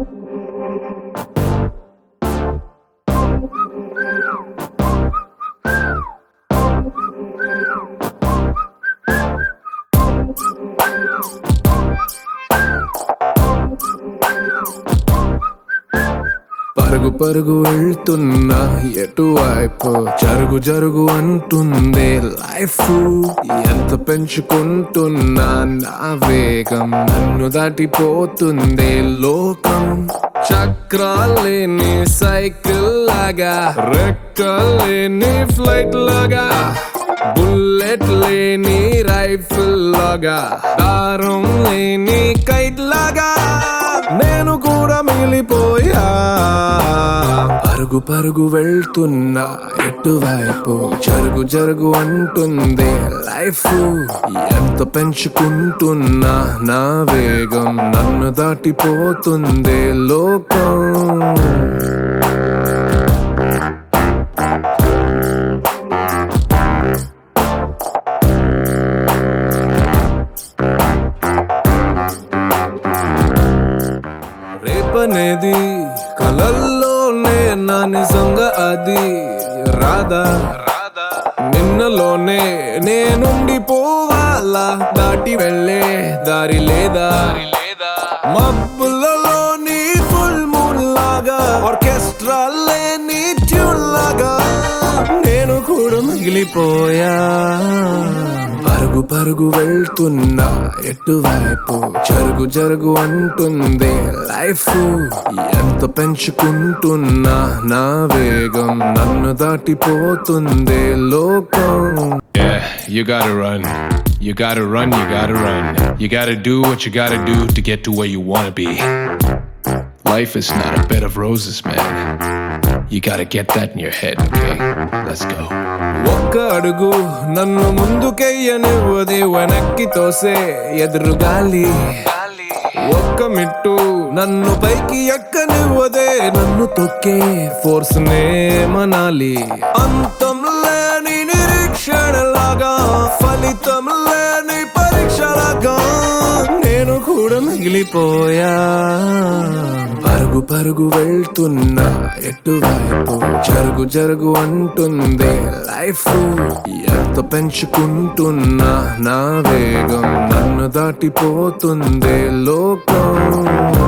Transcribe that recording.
పరుగు పరుగు వెళ్తున్నా ఎటువైపు జరుగు జరుగు అంటుందే లైఫ్ ఎంత పెంచుకుంటున్నా నా వేగం నన్ను దాటిపోతుందే లోకం చక్రాలేని సైకిల్ లాగా రెక్కలేని ఫ్లైట్ లాగా బుల్లెట్ లేని రైఫిల్ లాగా దారం లేని కైట్ లాగా నేను కూడా మిగిలిపోయా పరుగు పరుగు వెళ్తున్నా ఎటువైపు జరుగు జరుగు అంటుంది లైఫ్ ఎంత పెంచుకుంటున్నా నా వేగం నన్ను దాటిపోతుంది లోకం రేపనేది కలల్లోనే నా నిజంగా అది రాదా నిన్నలోనే నేనుండిపోవాలా దాటి వెళ్ళే దారి లేదా మబ్బులలోని ఫుల్ మూన్ లాగా ఆర్కెస్ట్రా లేని ట్యూన్ లాగా నేను కూడా మిగిలిపోయా పరుగు పరుగు వెళ్తున్నా ఎటువైపు జరుగు జరుగు అంటుంది లైఫ్ ఎంత పెంచుకుంటున్నా నా వేగం నన్ను దాటిపోతుంది లోకం Yeah, you gotta run. You gotta run, you gotta run. You gotta do what you gotta do to get to where you wanna be. Life is not a bed of roses, man. You gotta get that in your head, okay? Let's go. ఒక్క అడుగు నన్ను ముందుకెయ్యనివ్వది వెనక్కి తోసే ఎదురు గాలి ఒక్క మిట్టు నన్ను పైకి ఎక్కనివ్వదే నన్ను తొక్కే ఫోర్స్ నే మనాలి అంతం లేని నిరీక్షణలాగా ఫలితం లేని పరీక్షలాగా నేను కూడా మిగిలిపోయా పరుగు పరుగు వెళ్తున్నా ఎటువైపు జరుగు జరుగు అంటుంది లైఫ్ ఎంత పెంచుకుంటున్నా నా వేగం నన్ను దాటిపోతుంది లోకం